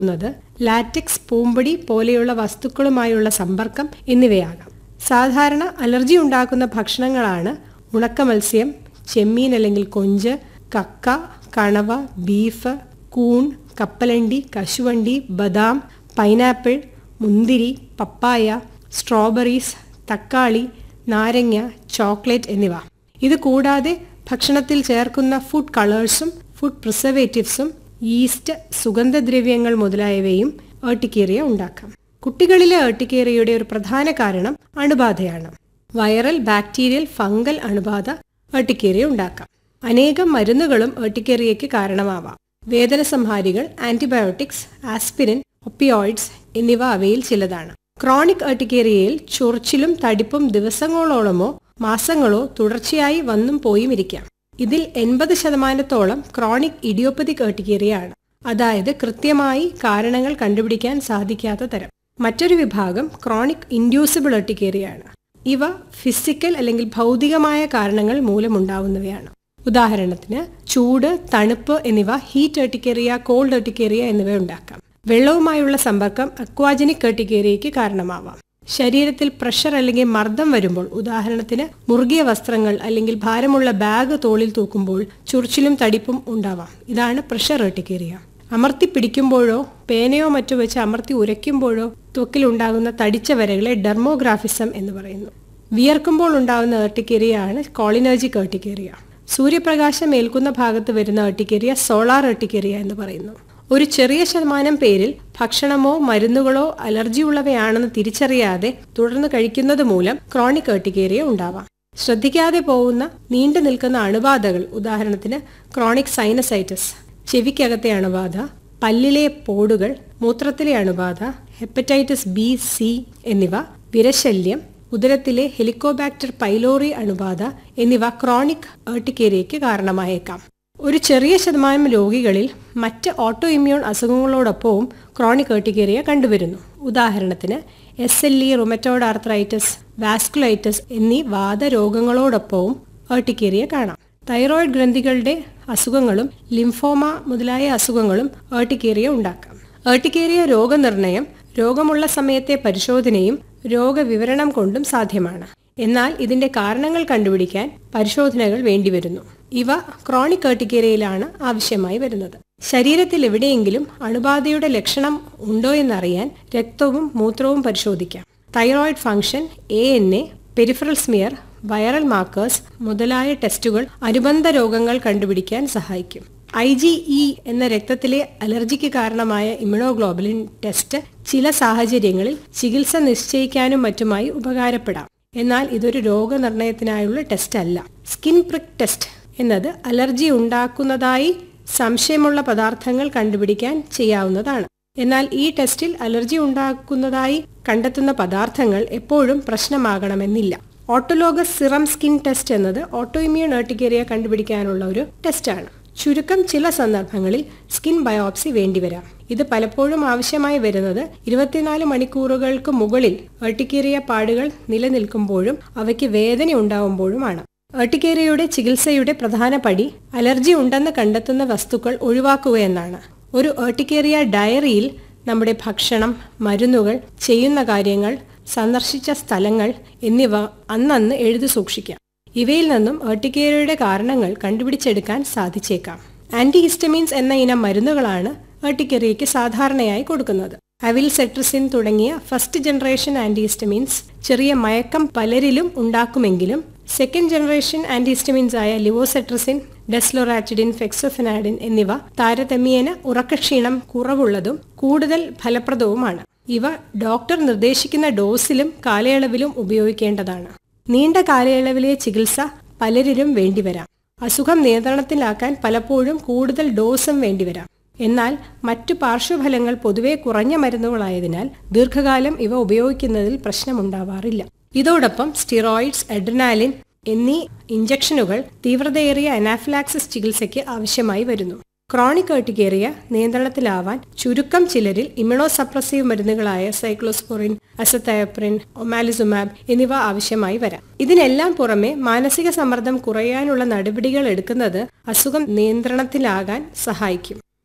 ുന്നത് latex പൂമ്പൊടി പോലെയുള്ള വസ്തുക്കളുമായുള്ള സമ്പർക്കം എന്നിവയാകാം സാധാരണ അലർജി ഉണ്ടാക്കുന്ന ഭക്ഷണങ്ങളാണ് ഉണക്ക മത്സ്യം ചെമ്മീൻ അല്ലെങ്കിൽ കൊഞ്ച് കക്ക കണവ ബീഫ് കൂൺ കപ്പലണ്ടി കശുവണ്ടി ബദാം പൈനാപ്പിൾ മുന്തിരി പപ്പായ സ്ട്രോബെറീസ് തക്കാളി നാരങ്ങ ചോക്ലേറ്റ് എന്നിവ ഇത് കൂടാതെ ഭക്ഷണത്തിൽ ചേർക്കുന്ന ഫുഡ് കളേഴ്സും ഫുഡ് പ്രിസർവേറ്റീവ്സും ഈസ്റ്റ് സുഗന്ധദ്രവ്യങ്ങൾ മുതലായവയും ഏർട്ടിക്കേറിയ ഉണ്ടാക്കാം കുട്ടികളിലെ ഏർട്ടിക്കേറിയയുടെ ഒരു പ്രധാന കാരണം അണുബാധയാണ് വൈറൽ ബാക്ടീരിയൽ ഫംഗൽ അണുബാധ ഏർട്ടിക്കേറിയ ഉണ്ടാക്കാം അനേകം മരുന്നുകളും ഏർട്ടിക്കേറിയയ്ക്ക് കാരണമാവാം വേദനസംഹാരികൾ ആന്റിബയോട്ടിക്സ് ആസ്പിരിൻ ഒപ്പിയോയിഡ്സ് എന്നിവ അവയിൽ ചിലതാണ് ക്രോണിക് ഏർട്ടിക്കേറിയയിൽ ചൊറിച്ചിലും തടിപ്പും ദിവസങ്ങളോളമോ മാസങ്ങളോ തുടർച്ചയായി വന്നും പോയും ഇരിക്കാം ഇതിൽ എൺപത് ശതമാനത്തോളം ക്രോണിക് ഇഡിയോപ്പതിക് ഏർട്ടിക്കേറിയ ആണ് അതായത് കൃത്യമായി കാരണങ്ങൾ കണ്ടുപിടിക്കാൻ സാധിക്കാത്ത തരം മറ്റൊരു വിഭാഗം ക്രോണിക് ഇൻഡ്യൂസിബിൾ ഏർട്ടിക്കേറിയ ആണ് ഇവ ഫിസിക്കൽ അല്ലെങ്കിൽ ഭൗതികമായ കാരണങ്ങൾ മൂലമുണ്ടാവുന്നവയാണ് ഉദാഹരണത്തിന് ചൂട് തണുപ്പ് എന്നിവ ഹീറ്റ് ഏർട്ടിക്കേറിയ കോൾഡ് ഏർട്ടിക്കേറിയ എന്നിവ ഉണ്ടാക്കാം വെള്ളവുമായുള്ള സമ്പർക്കം അക്വാജനിക് ഏർട്ടിക്കേറിയയ്ക്ക് കാരണമാവാം ശരീരത്തിൽ പ്രഷർ അല്ലെങ്കിൽ മർദ്ദം വരുമ്പോൾ ഉദാഹരണത്തിന് മുറുകിയ വസ്ത്രങ്ങൾ അല്ലെങ്കിൽ ഭാരമുള്ള ബാഗ് തോളിൽ തൂക്കുമ്പോൾ ചുറിച്ചിലും തടിപ്പും ഉണ്ടാവാം ഇതാണ് പ്രഷർ ഏർട്ടിക്കേറിയ അമർത്തി പിടിക്കുമ്പോഴോ പേനയോ മറ്റോ വെച്ച് അമർത്തി ഉരയ്ക്കുമ്പോഴോ ത്വക്കിലുണ്ടാകുന്ന തടിച്ച വരകളെ ഡെർമോഗ്രാഫിസം എന്ന് പറയുന്നു വിയർക്കുമ്പോൾ ഉണ്ടാകുന്ന ഏർട്ടിക്കേറിയയാണ് കോളിനർജിക് ഏർട്ടിക്കേറിയ സൂര്യപ്രകാശം ഏൽക്കുന്ന ഭാഗത്ത് വരുന്ന ഏർട്ടിക്കേറിയ സോളാർ ഏർട്ടിക്കേറിയ എന്ന് പറയുന്നു ഒരു ചെറിയ ശതമാനം പേരിൽ ഭക്ഷണമോ മരുന്നുകളോ അലർജി ഉള്ളവയാണെന്ന് തിരിച്ചറിയാതെ തുടർന്ന് കഴിക്കുന്നത് മൂലം ക്രോണിക് ഏർട്ടിക്കേറിയ ഉണ്ടാവാം ശ്രദ്ധിക്കാതെ പോകുന്ന നീണ്ടു നിൽക്കുന്ന അണുബാധകൾ ഉദാഹരണത്തിന് ക്രോണിക് സൈനസൈറ്റിസ് ചെവിക്കകത്തെ അണുബാധ പല്ലിലെ പോടുകൾ മൂത്രത്തിലെ അണുബാധ ഹെപ്പറ്റൈറ്റിസ് ബി സി എന്നിവ വിരശല്യം ഉദരത്തിലെ ഹെലിക്കോബാക്ടർ പൈലോറി അണുബാധ എന്നിവ ക്രോണിക് ഏർട്ടിക്കേരിയയ്ക്ക് കാരണമായേക്കാം ഒരു ചെറിയ ശതമാനം രോഗികളിൽ മറ്റ് ഓട്ടോ ഇമ്മ്യൂൺ അസുഖങ്ങളോടൊപ്പവും ക്രോണിക് ഏർട്ടിക്കേറിയ കണ്ടുവരുന്നു ഉദാഹരണത്തിന് S L E rheumatoid arthritis vasculitis എന്നീ വാദരോഗങ്ങളോടൊപ്പവും ഏർട്ടിക്കേറിയ കാണാം തൈറോയിഡ് ഗ്രന്ഥികളുടെ അസുഖങ്ങളും ലിംഫോമ മുതലായ അസുഖങ്ങളും ഏർട്ടിക്കേറിയ ഉണ്ടാക്കാം ഏർട്ടിക്കേറിയ രോഗനിർണയം രോഗമുള്ള സമയത്തെ പരിശോധനയും രോഗവിവരണം കൊണ്ടും സാധ്യമാണ് എന്നാൽ ഇതിന്റെ കാരണങ്ങൾ കണ്ടുപിടിക്കാൻ പരിശോധനകൾ വേണ്ടിവരുന്നു ഇവ ക്രോണിക് ഏർട്ടിക്കേറിയയിലാണ് ആവശ്യമായി വരുന്നത് ശരീരത്തിൽ എവിടെയെങ്കിലും അണുബാധയുടെ ലക്ഷണം ഉണ്ടോ എന്നറിയാൻ രക്തവും മൂത്രവും പരിശോധിക്കാം thyroid function A N A peripheral smear viral markers മുതലായ ടെസ്റ്റുകൾ അനുബന്ധ രോഗങ്ങൾ കണ്ടുപിടിക്കാൻ സഹായിക്കും ഐ ജി ഇ എന്ന രക്തത്തിലെ അലർജിക്ക് കാരണമായ ഇമ്യൂണോഗ്ലോബുലിൻ ടെസ്റ്റ് ചില സാഹചര്യങ്ങളിൽ ചികിത്സ നിശ്ചയിക്കാനും മറ്റുമായി ഉപകാരപ്പെടാം എന്നാൽ ഇതൊരു രോഗനിർണയത്തിനായുള്ള ടെസ്റ്റ് അല്ല സ്കിൻ പ്രിക് ടെസ്റ്റ് എന്നത് അലർജി ഉണ്ടാക്കുന്നതായി സംശയമുള്ള പദാർത്ഥങ്ങൾ കണ്ടുപിടിക്കാൻ ചെയ്യാവുന്നതാണ് എന്നാൽ ഈ ടെസ്റ്റിൽ അലർജി ഉണ്ടാക്കുന്നതായി കണ്ടെത്തുന്ന പദാർത്ഥങ്ങൾ എപ്പോഴും പ്രശ്നമാകണമെന്നില്ല ഓട്ടോലോഗസ് സിറം സ്കിൻ ടെസ്റ്റ് എന്നത് ഓട്ടോ ഇമ്മ്യൂൺ ഏർട്ടിക്കേറിയ കണ്ടുപിടിക്കാനുള്ള ഒരു ടെസ്റ്റാണ് ചുരുക്കം ചില സന്ദർഭങ്ങളിൽ സ്കിൻ ബയോപ്സി വേണ്ടിവരാം ഇത് പലപ്പോഴും ആവശ്യമായി വരുന്നത് ഇരുപത്തിനാല് മണിക്കൂറുകൾക്ക് മുകളിൽ ഏർട്ടിക്കേറിയ പാടുകൾ നിലനിൽക്കുമ്പോഴും അവയ്ക്ക് വേദന ഉണ്ടാവുമ്പോഴുമാണ് ഏർട്ടിക്കേറിയയുടെ ചികിത്സയുടെ പ്രധാന പടി അലർജി ഉണ്ടെന്ന് കണ്ടെത്തുന്ന വസ്തുക്കൾ ഒഴിവാക്കുക എന്നാണ് ഒരു ഏർട്ടിക്കേറിയ ഡയറിയിൽ നമ്മുടെ ഭക്ഷണം മരുന്നുകൾ ചെയ്യുന്ന കാര്യങ്ങൾ സന്ദർശിച്ച സ്ഥലങ്ങൾ എന്നിവ അന്നന്ന് എഴുതി സൂക്ഷിക്കാം ഇവയിൽ നിന്നും ഏർട്ടിക്കേറിയയുടെ കാരണങ്ങൾ കണ്ടുപിടിച്ചെടുക്കാൻ സാധിച്ചേക്കാം ആന്റിഹിസ്റ്റമീൻസ് എന്ന ഇനം മരുന്നുകളാണ് ഏർട്ടിക്കേറിയയ്ക്ക് സാധാരണയായി കൊടുക്കുന്നത് അവിൽ സെട്രിസിൻ തുടങ്ങിയ ഫസ്റ്റ് ജനറേഷൻ ആന്റിഹിസ്റ്റമീൻസ് ചെറിയ മയക്കം പലരിലും ഉണ്ടാക്കുമെങ്കിലും സെക്കൻഡ് ജനറേഷൻ ആന്റിഹിസ്റ്റമീൻസ് ആയ ലിവോസെട്രിസിൻ ഡെസ്ലോറാറ്റിഡിൻ ഫെക്സോഫെനാഡിൻ എന്നിവ താരതമ്യേന ഉറക്കക്ഷീണം കുറവുള്ളതും കൂടുതൽ ഫലപ്രദവുമാണ് ഇവ ഡോക്ടർ നിർദ്ദേശിക്കുന്ന ഡോസിലും കാലയളവിലും ഉപയോഗിക്കേണ്ടതാണ് നീണ്ട കാലയളവിലെ ചികിത്സ പലരിലും വേണ്ടിവരാം അസുഖം നിയന്ത്രണത്തിലാക്കാൻ പലപ്പോഴും കൂടുതൽ ഡോസും വേണ്ടിവരാം എന്നാൽ മറ്റു പാർശ്വഫലങ്ങൾ പൊതുവെ കുറഞ്ഞ മരുന്നുകളായതിനാൽ ദീർഘകാലം ഇവ ഉപയോഗിക്കുന്നതിൽ പ്രശ്നമുണ്ടാവാറില്ല ഇതോടൊപ്പം സ്റ്റിറോയിഡ്സ് എഡ്രിനാലിൻ എന്നീ ഇഞ്ചക്ഷനുകൾ തീവ്രതയേറിയ അനാഫിലാക്സിസ് ചികിത്സയ്ക്ക് ആവശ്യമായി വരുന്നു ക്രോണിക് ഏർട്ടിക്കേറിയ നിയന്ത്രണത്തിലാവാൻ ചുരുക്കം ചിലരിൽ ഇമ്യൂണോസപ്രസീവ് മരുന്നുകളായ സൈക്ലോസ്പോറിൻ അസത്തയപ്രിൻ ഒമാലിസുമാബ് എന്നിവ ആവശ്യമായി വരാം ഇതിനെല്ലാം പുറമെ മാനസിക സമ്മർദ്ദം കുറയാനുള്ള നടപടികൾ എടുക്കുന്നത് അസുഖം നിയന്ത്രണത്തിലാകാൻ സഹായിക്കും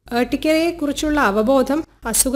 ഏർട്ടിക്കയെക്കുറിച്ചുള്ള അവബോധം അസുഖ